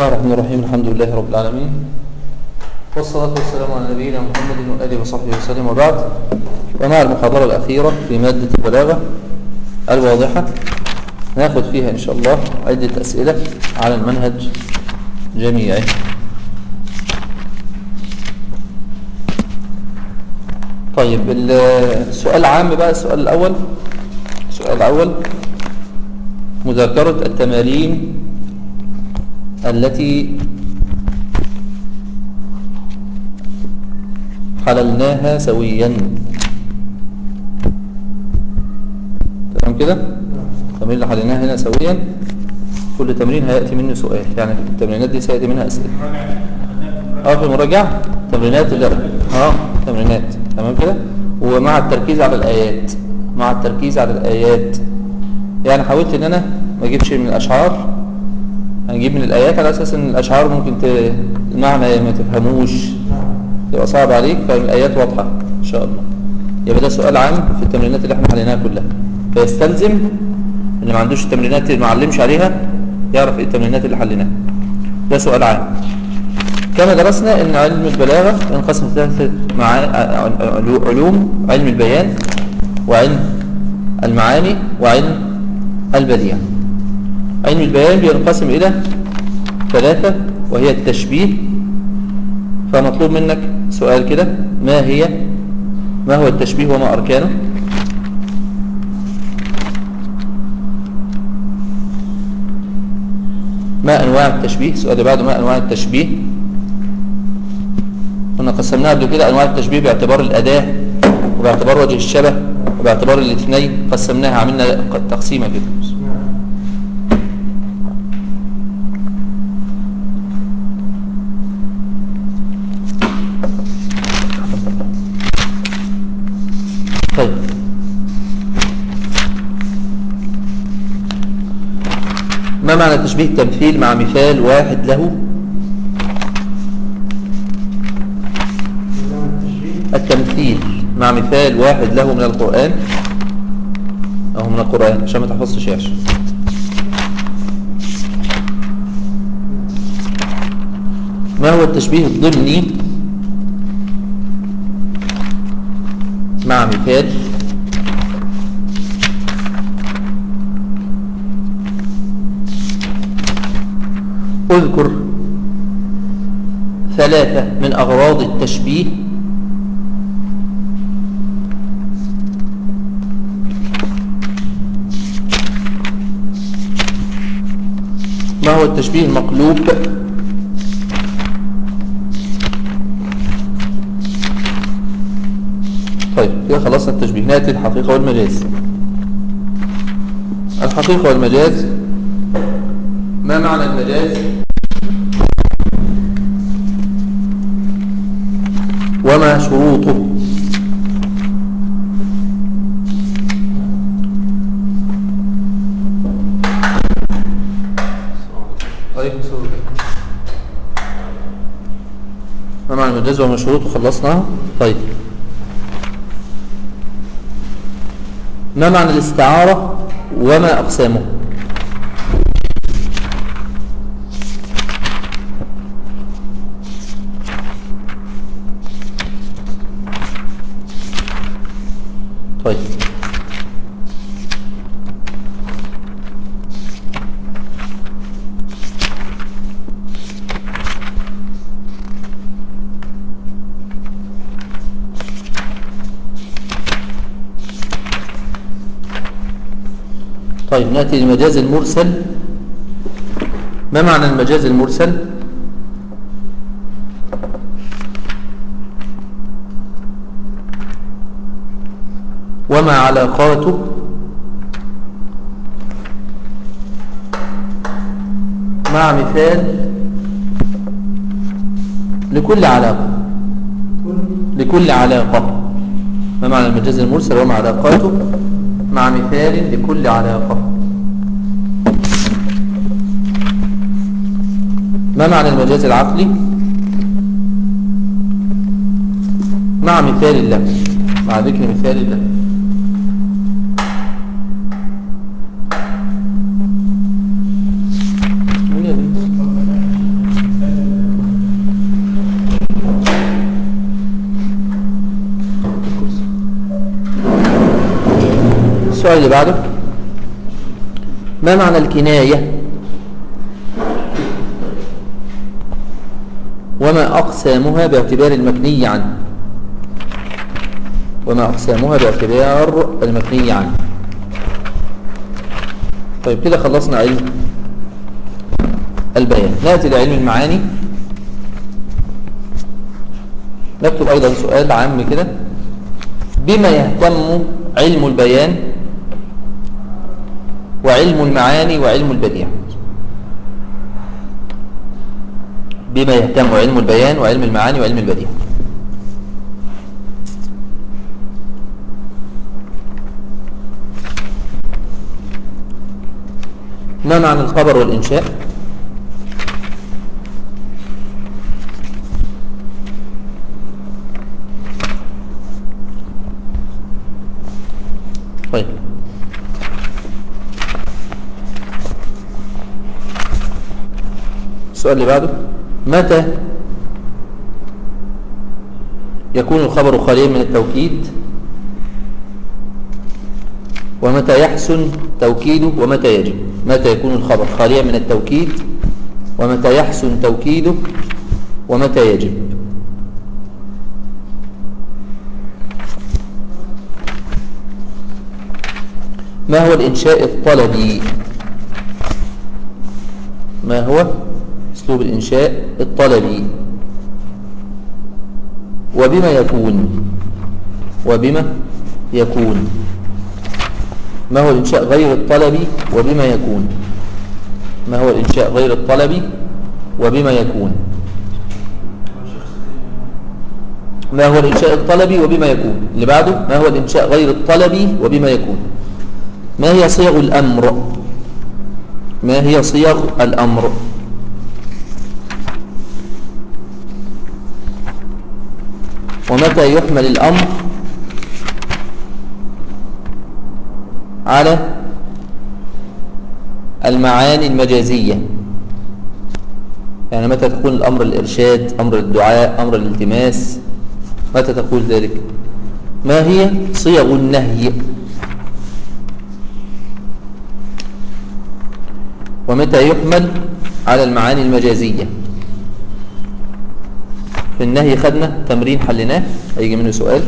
الله الرحمن الرحيم الحمد لله رب العالمين والصلاة والسلام على نبينا محمد وآله وصحبه وسلم وبعد ومع المحاضرة الأخيرة في مادة البلاغة الواضحة ناخذ فيها إن شاء الله عدة أسئلة على المنهج جميعه طيب السؤال العام بقى السؤال الأول السؤال الأول مذاكرة التمارين التي حللناها سويا تمام كده التمرين اللي حللناها هنا سويا كل تمرين هيأتي منه سؤال يعني التمرينات دي سيأتي منها أسئلة اه في المراجعة تمرينات لا اه تمرينات تمام كده ومع التركيز على الآيات مع التركيز على الآيات يعني حاولت ان انا ما اجيبش من الاشعار هنجيب من الايات على اساس ان الاشعار ممكن ت... المعنى ما تفهموش يبقى صعب عليك فالايات واضحه ان شاء الله يبقى ده سؤال عام في التمرينات اللي احنا حليناها كلها فيستلزم اللي ما عندوش التمرينات اللي ما علمش عليها يعرف ايه التمرينات اللي حليناها ده سؤال عام كما درسنا ان علم البلاغه ينقسم ثلاثه مع علوم علم البيان وعلم المعاني وعلم البديع علم البيان بينقسم إلى ثلاثة وهي التشبيه فمطلوب منك سؤال كده ما هي ما هو التشبيه وما أركانه ما أنواع التشبيه السؤال اللي بعده ما أنواع التشبيه كنا قسمناها قبل كده أنواع التشبيه باعتبار الأداة وباعتبار وجه الشبه وباعتبار الاثنين قسمناها عملنا تقسيمة كده طيب ما معنى تشبيه التمثيل مع مثال واحد له التمثيل مع مثال واحد له من القرآن أو من القرآن عشان ما تحفظش يا عشان ما هو التشبيه الضمني مع مثال اذكر ثلاثة من أغراض التشبيه ما هو التشبيه المقلوب طيب كده خلصنا التشبيه ناتي الحقيقة والمجاز الحقيقة والمجاز ما معنى المجاز وما شروطه عليكم السلام ما معنى المجاز وما شروطه خلصناها طيب ما معنى الاستعارة وما أقسامه طيب طيب نأتي للمجاز المرسل ما معنى المجاز المرسل وما علاقاته مع مثال لكل علاقة لكل علاقة ما معنى المجاز المرسل وما علاقاته مع مثال لكل علاقة ما معنى المجاز العقلي مع مثال الله مع ذكر مثال الله مين يا بنت؟ السؤال اللي بعده ما معنى الكناية وما أقسامها باعتبار المكني عنه وما أقسامها باعتبار المكني عنه طيب كده خلصنا علم البيان نأتي لعلم المعاني نكتب أيضا سؤال عام كده بما يهتم علم البيان وعلم المعاني وعلم البديع بما يهتم علم البيان وعلم المعاني وعلم البديع ما معنى الخبر والإنشاء طيب السؤال اللي بعده متى يكون الخبر خاليا من التوكيد ومتى يحسن توكيده ومتى يجب متى يكون الخبر خاليا من التوكيد ومتى يحسن توكيده ومتى يجب ما هو الإنشاء الطلبي ما هو أسلوب الإنشاء الطلبي وبما يكون وبما يكون ما هو الإنشاء غير الطلبي وبما يكون ما هو الإنشاء غير الطلبي وبما يكون ما هو الإنشاء الطلبي وبما يكون اللي بعده ما هو الإنشاء غير الطلبي وبما يكون ما هي صيغ الأمر ما هي صيغ الأمر ومتى يحمل الأمر على المعاني المجازية يعني متى تكون الأمر الإرشاد أمر الدعاء أمر الالتماس متى تقول ذلك ما هي صيغ النهي ومتى يحمل على المعاني المجازية في النهي خدنا تمرين حلناه هيجي منه سؤال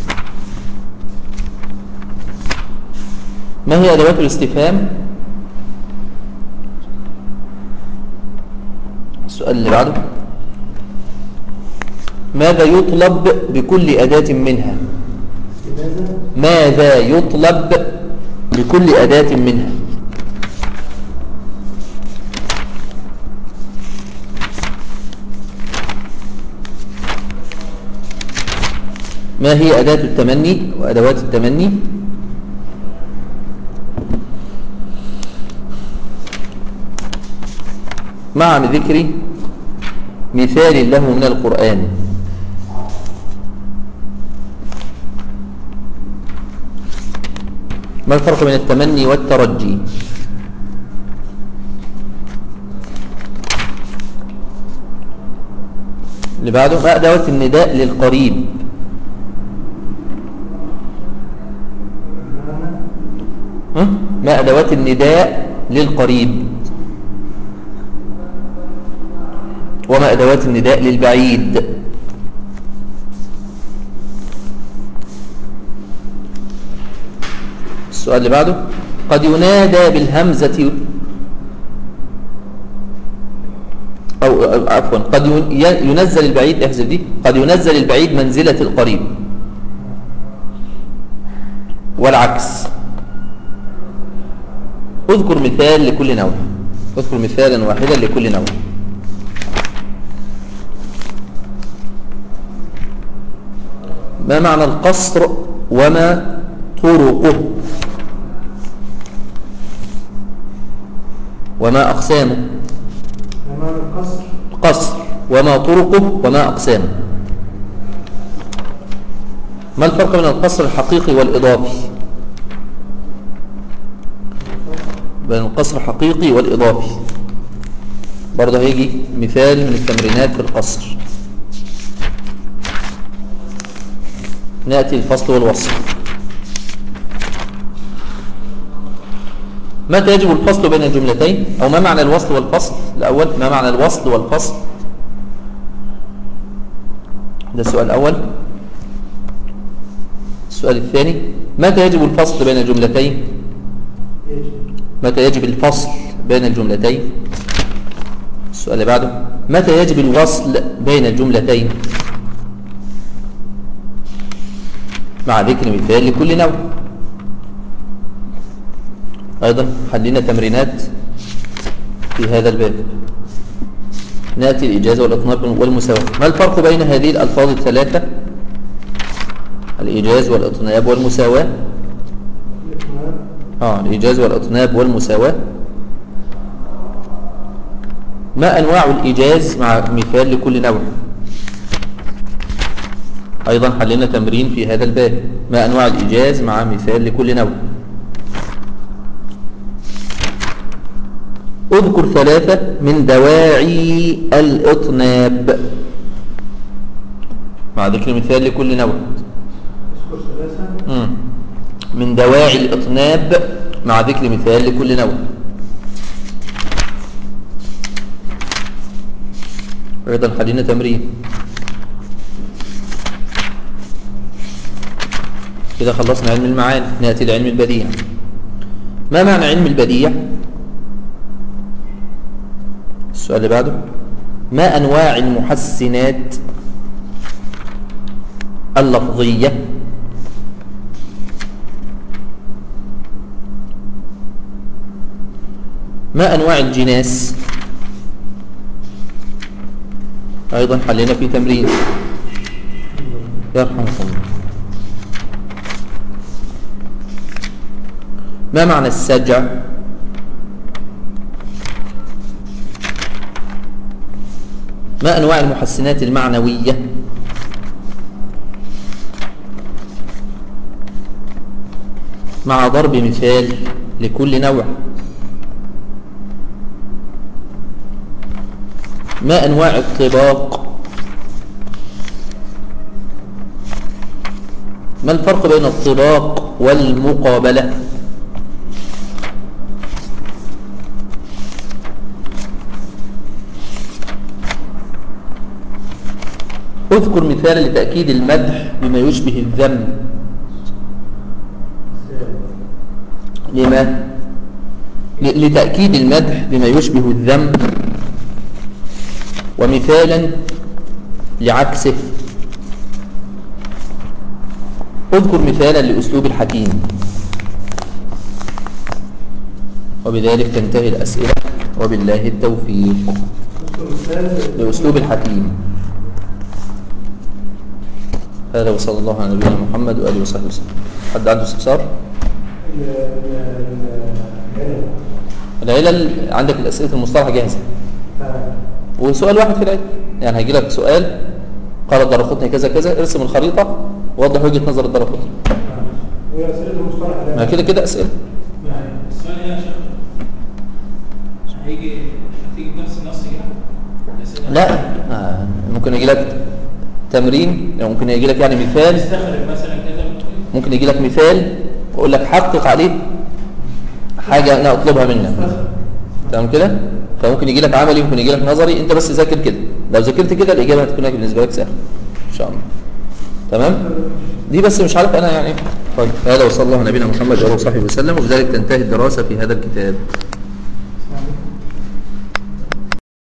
ما هي أدوات الاستفهام السؤال اللي بعده ماذا يطلب بكل أداة منها ماذا يطلب بكل أداة منها ما هي أداة التمني وأدوات التمني مع ذكر مثال له من القرآن ما الفرق بين التمني والترجي اللي بعده ما أدوات النداء للقريب ما أدوات النداء للقريب وما أدوات النداء للبعيد السؤال اللي بعده قد ينادى بالهمزة أو عفوا قد ينزل البعيد احذف دي قد ينزل البعيد منزلة القريب والعكس اذكر مثال لكل نوع اذكر مثالا واحدا لكل نوع ما معنى القصر وما طرقه وما أقسامه ما معنى القصر قصر وما طرقه وما أقسامه ما الفرق بين القصر الحقيقي والإضافي بين القصر الحقيقي والإضافي برضه هيجي مثال من التمرينات في القصر نأتي الفصل والوصف متى يجب الفصل بين الجملتين أو ما معنى الوصل والفصل الأول ما معنى الوصل والفصل ده السؤال الأول السؤال الثاني متى يجب الفصل بين الجملتين يجب متى يجب الفصل بين الجملتين السؤال اللي بعده متى يجب الوصل بين الجملتين مع ذكر مثال لكل نوع أيضا حلينا تمرينات في هذا الباب نأتي الإجازة والإطناب والمساواة ما الفرق بين هذه الألفاظ الثلاثة الإيجاز والإطناب والمساواة الإطمئنان آه الإيجاز والإطناب والمساواة ما أنواع الإيجاز مع مثال لكل نوع أيضا حلنا تمرين في هذا الباب ما أنواع الإيجاز مع مثال لكل نوع اذكر ثلاثة من دواعي الإطناب مع ذكر مثال لكل نوع اذكر ثلاثة مم. من دواعي الإطناب مع ذكر مثال لكل نوع أيضا حلينا تمرين كده خلصنا علم المعاني نأتي لعلم البديع ما معنى علم البديع السؤال اللي بعده ما أنواع المحسنات اللفظية ما أنواع الجناس أيضا حلينا في تمرين يرحمكم الله ما معنى السجع ما أنواع المحسنات المعنوية مع ضرب مثال لكل نوع ما أنواع الطباق ما الفرق بين الطباق والمقابلة اذكر مثالا لتأكيد المدح بما يشبه الذم لما ل- لتأكيد المدح بما يشبه الذم ومثالا لعكسه اذكر مثالا لأسلوب الحكيم وبذلك تنتهي الأسئلة وبالله التوفيق اذكر مثال لأسلوب الحكيم هذا وصلى الله على نبينا محمد وآله وصحبه وسلم حد عنده استفسار؟ ال- ال- العلم. العلل عندك الأسئلة المصطلحة جاهزة آه. وسؤال واحد في العلم يعني هيجي لك سؤال قال الدرقطني كذا كذا ارسم الخريطة ووضح وجهة نظر الدرقطني آه. وهي أسئلة المصطلح ما العلمي. كده كده أسئلة يعني السؤال هنا يا شيخ هيجي هتيجي بنفس النص كده الأسئلة لا آه، ممكن يجي لك تمرين يعني ممكن يجي لك يعني مثال تستخرج مثلا كده ممكن يجي لك مثال ويقول لك حقق عليه حاجة أنا أطلبها منك تمام كده فممكن يجي لك عملي ممكن يجي لك نظري انت بس ذاكر كده لو ذاكرت كده الاجابه هتكون لك بالنسبه لك سهله ان شاء الله تمام دي بس مش عارف انا يعني طيب هذا وصلى الله على نبينا محمد وعلى اله وصحبه وسلم وبذلك تنتهي الدراسه في هذا الكتاب